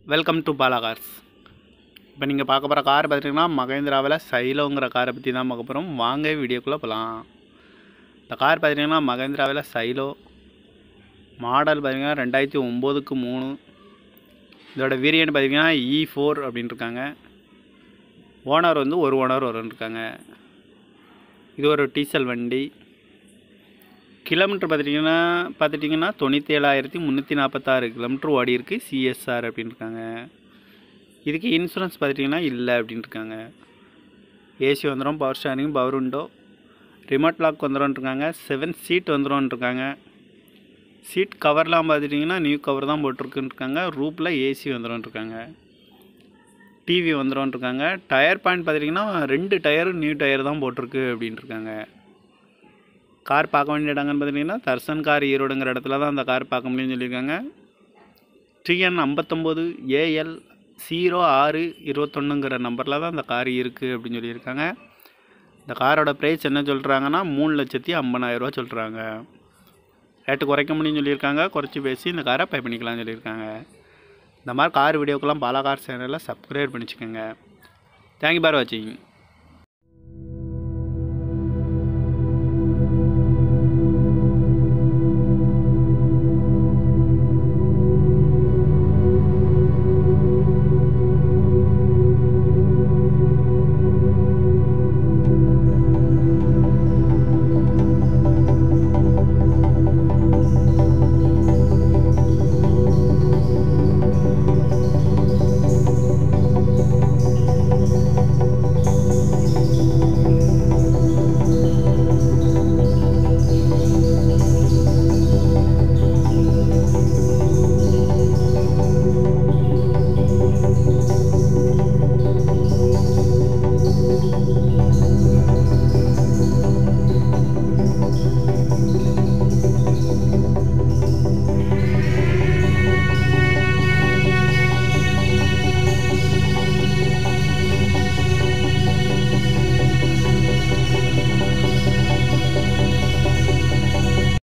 welcome to Bala cars இப்போ நீங்கள் பார்க்க போகிற கார் பார்த்தீங்கன்னா மகேந்திராவில் சைலோங்கிற காரை பற்றி தான் பார்க்க போகிறோம் வாங்க வீடியோக்குள்ளே போகலாம் இந்த கார் பார்த்தீங்கன்னா மகேந்திராவில் சைலோ மாடல் பார்த்தீங்கன்னா ரெண்டாயிரத்தி ஒம்போதுக்கு மூணு இதோட வேரியன்ட் பார்த்தீங்கன்னா இ ஃபோர் அப்படின்னு இருக்காங்க ஓனர் வந்து ஒரு ஓனர் வரும்னு இருக்காங்க இது ஒரு டீசல் வண்டி கிலோமீட்டர் பார்த்துட்டிங்கன்னா பார்த்துட்டிங்கன்னா தொண்ணூற்றி ஏழாயிரத்தி முந்நூற்றி நாற்பத்தாறு கிலோமீட்டர் ஓடி இருக்குது சிஎஸ்ஆர் அப்படின்னு இருக்காங்க இதுக்கு இன்சூரன்ஸ் பார்த்துட்டிங்கன்னா இல்லை அப்படின்னு இருக்காங்க ஏசி வந்துடும் power steering power window remote lock வந்துடும் இருக்காங்க செவன் சீட் வந்துடும் இருக்காங்க சீட் கவர்லாம் பார்த்துட்டிங்கன்னா நியூ கவர் தான் போட்டிருக்குன்னு இருக்காங்க ரூப்பில் ஏசி வந்துடும் இருக்காங்க டிவி வந்துடும் இருக்காங்க டயர் பாயிண்ட் பார்த்துட்டிங்கன்னா ரெண்டு டயரும் நியூ டயர் தான் போட்டிருக்கு அப்படின்ட்டு இருக்காங்க கார் பார்க்க வேண்டிய இடங்கன்னு பார்த்துட்டிங்கன்னா தர்சன் கார் ஈரோடுங்கிற இடத்துல தான் அந்த கார் பார்க்க முடியும்னு சொல்லியிருக்காங்க டிஎன் ஐம்பத்தொம்போது ஏஎல் ஜீரோ ஆறு இருபத்தொன்னுங்கிற நம்பரில் தான் அந்த கார் இருக்குது அப்படின்னு சொல்லியிருக்காங்க இந்த காரோட ப்ரைஸ் என்ன சொல்கிறாங்கன்னா மூணு லட்சத்தி ஐம்பதாயிரரூவா சொல்கிறாங்க ரேட்டு குறைக்க முடியும்னு சொல்லியிருக்காங்க குறைச்சி பேசி இந்த காரை பை பண்ணிக்கலாம்னு சொல்லியிருக்காங்க இந்த மாதிரி கார் வீடியோக்கெல்லாம் பாலா கார் சேனலில் சப்ஸ்கிரைப் பண்ணிச்சுக்கோங்க தேங்க்யூ பார் வாட்சிங்